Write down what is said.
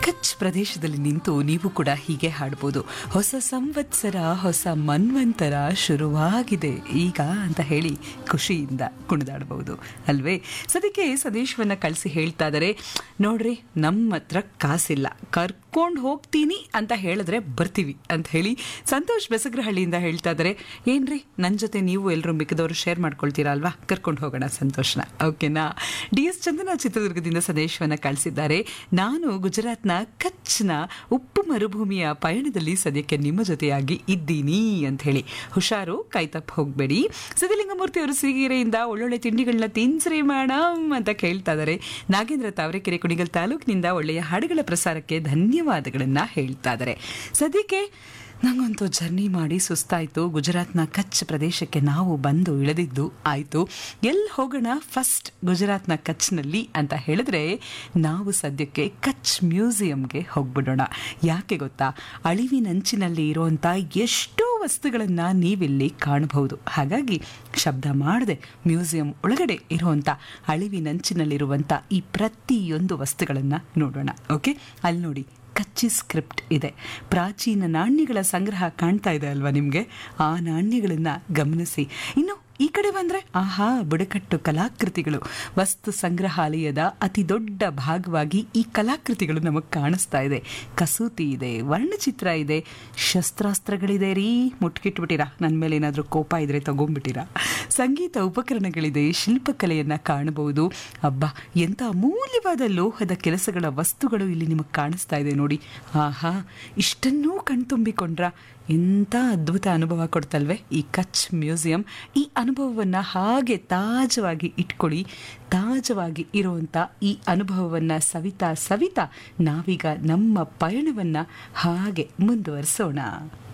ಕಚ್ ಪ್ರದೇಶದಲ್ಲಿ ನಿಂತು ನೀವು ಕೂಡ ಹೀಗೆ ಹಾಡ್ಬೋದು ಹೊಸ ಸಂವತ್ಸರ ಹೊಸ ಮನ್ವಂತರ ಶುರುವಾಗಿದೆ ಈಗ ಅಂತ ಹೇಳಿ ಖುಷಿಯಿಂದ ಕುಣಿದಾಡಬಹುದು ಅಲ್ವೇ ಸದ್ಯಕ್ಕೆ ಸಂದೇಶವನ್ನ ಕಳಿಸಿ ಹೇಳ್ತಾ ಇದ್ದಾರೆ ನೋಡ್ರಿ ನಮ್ಮ ಹತ್ರ ಕಾಸಿಲ್ಲ ಕರ್ಕೊಂಡು ಹೋಗ್ತೀನಿ ಅಂತ ಹೇಳಿದ್ರೆ ಬರ್ತೀವಿ ಅಂತ ಹೇಳಿ ಸಂತೋಷ್ ಬೆಸಗ್ರಹಳ್ಳಿಯಿಂದ ಹೇಳ್ತಾ ಇದ್ದಾರೆ ಏನ್ರಿ ನನ್ನ ಜೊತೆ ನೀವು ಎಲ್ಲರೂ ಮಿಕ್ಕದವರು ಶೇರ್ ಮಾಡ್ಕೊಳ್ತೀರಾ ಅಲ್ವಾ ಕರ್ಕೊಂಡು ಹೋಗೋಣ ಸಂತೋಷನ ಓಕೆನಾ ಡಿ ಎಸ್ ಚಂದನ ಚಿತ್ರದುರ್ಗದಿಂದ ಸಂದೇಶವನ್ನ ಕಳಿಸಿದ್ದಾರೆ ನಾನು ಗುಜರಾತ್ನ ಕಚ್ನ ಉಪ್ಪು ಮರುಭೂಮಿಯ ಪಯಣದಲ್ಲಿ ಸದ್ಯಕ್ಕೆ ನಿಮ್ಮ ಜೊತೆಯಾಗಿ ಇದ್ದೀನಿ ಅಂತ ಹೇಳಿ ಹುಷಾರು ಕೈ ತಪ್ಪು ಹೋಗಬೇಡಿ ಸಿದ್ದಲಿಂಗಮೂರ್ತಿ ಅವರು ಸಿರಿಗೆರೆಯಿಂದ ಒಳ್ಳೊಳ್ಳೆ ತಿಂಡಿಗಳನ್ನ ತಿನ್ಸ್ರಿ ಮೇಡಮ್ ಅಂತ ಕೇಳ್ತಾ ಇದ್ದಾರೆ ನಾಗೇಂದ್ರ ತಾವರೆಕೆರೆ ಕುಣಿಗಲ್ ತಾಲೂಕಿನಿಂದ ಒಳ್ಳೆಯ ಹಾಡುಗಳ ಪ್ರಸಾರಕ್ಕೆ ಧನ್ಯವಾದಗಳನ್ನ ಹೇಳ್ತಾ ಇದ್ದಾರೆ ಸದ್ಯಕ್ಕೆ ನಂಗಂತೂ ಜರ್ನಿ ಮಾಡಿ ಸುಸ್ತಾಯಿತು ಗುಜರಾತ್ನ ಕಚ್ ಪ್ರದೇಶಕ್ಕೆ ನಾವು ಬಂದು ಇಳಿದಿದ್ದು ಆಯಿತು ಎಲ್ಲಿ ಹೋಗೋಣ ಫಸ್ಟ್ ಗುಜರಾತ್ನ ಕಚ್ನಲ್ಲಿ ಅಂತ ಹೇಳಿದ್ರೆ ನಾವು ಸದ್ಯಕ್ಕೆ ಕಚ್ ಮ್ಯೂಸಿಯಂಗೆ ಹೋಗ್ಬಿಡೋಣ ಯಾಕೆ ಗೊತ್ತಾ ಅಳಿವಿನಂಚಿನಲ್ಲಿ ಇರುವಂಥ ಎಷ್ಟೋ ವಸ್ತುಗಳನ್ನು ನೀವಿಲ್ಲಿ ಕಾಣಬಹುದು ಹಾಗಾಗಿ ಶಬ್ದ ಮಾಡದೆ ಮ್ಯೂಸಿಯಂ ಒಳಗಡೆ ಇರುವಂಥ ಅಳಿವಿನಂಚಿನಲ್ಲಿರುವಂಥ ಈ ಪ್ರತಿಯೊಂದು ವಸ್ತುಗಳನ್ನು ನೋಡೋಣ ಓಕೆ ಅಲ್ಲಿ ನೋಡಿ ಕಚ್ಚಿ ಸ್ಕ್ರಿಪ್ಟ್ ಇದೆ ಪ್ರಾಚೀನ ನಾಣ್ಯಗಳ ಸಂಗ್ರಹ ಕಾಣ್ತಾ ಇದೆ ಅಲ್ವಾ ನಿಮಗೆ ಆ ನಾಣ್ಯಗಳನ್ನು ಗಮನಿಸಿ ಇನ್ನು ಈ ಕಡೆ ಬಂದರೆ ಆಹಾ ಬುಡಕಟ್ಟು ಕಲಾಕೃತಿಗಳು ವಸ್ತು ಸಂಗ್ರಹಾಲಯದ ಅತಿ ದೊಡ್ಡ ಭಾಗವಾಗಿ ಈ ಕಲಾಕೃತಿಗಳು ನಮಗೆ ಕಾಣಿಸ್ತಾ ಇದೆ ಕಸೂತಿ ಇದೆ ವರ್ಣಚಿತ್ರ ಇದೆ ಶಸ್ತ್ರಾಸ್ತ್ರಗಳಿದೆ ರೀ ಮುಟ್ಕಿಟ್ಬಿಟ್ಟಿರಾ ನನ್ನ ಮೇಲೆ ಏನಾದರೂ ಕೋಪ ಇದ್ರೆ ತಗೊಂಡ್ಬಿಟ್ಟಿರಾ ಸಂಗೀತ ಉಪಕರಣಗಳಿದೆ ಶಿಲ್ಪಕಲೆಯನ್ನು ಕಾಣಬಹುದು ಅಬ್ಬಾ ಎಂಥ ಅಮೂಲ್ಯವಾದ ಲೋಹದ ಕೆಲಸಗಳ ವಸ್ತುಗಳು ಇಲ್ಲಿ ನಿಮಗೆ ಕಾಣಿಸ್ತಾ ಇದೆ ನೋಡಿ ಆಹಾ ಇಷ್ಟನ್ನೂ ಕಣ್ತುಂಬಿಕೊಂಡ್ರ ಎಂಥ ಅದ್ಭುತ ಅನುಭವ ಕೊಡ್ತಲ್ವೇ ಈ ಕಚ್ ಮ್ಯೂಸಿಯಂ ಈ ಅನುಭವವನ್ನು ಹಾಗೆ ತಾಜವಾಗಿ ಇಟ್ಕೊಳ್ಳಿ ತಾಜವಾಗಿ ಇರುವಂಥ ಈ ಅನುಭವವನ್ನು ಸವಿತಾ ಸವಿತಾ ನಾವೀಗ ನಮ್ಮ ಪಯಣವನ್ನು ಹಾಗೆ ಮುಂದುವರಿಸೋಣ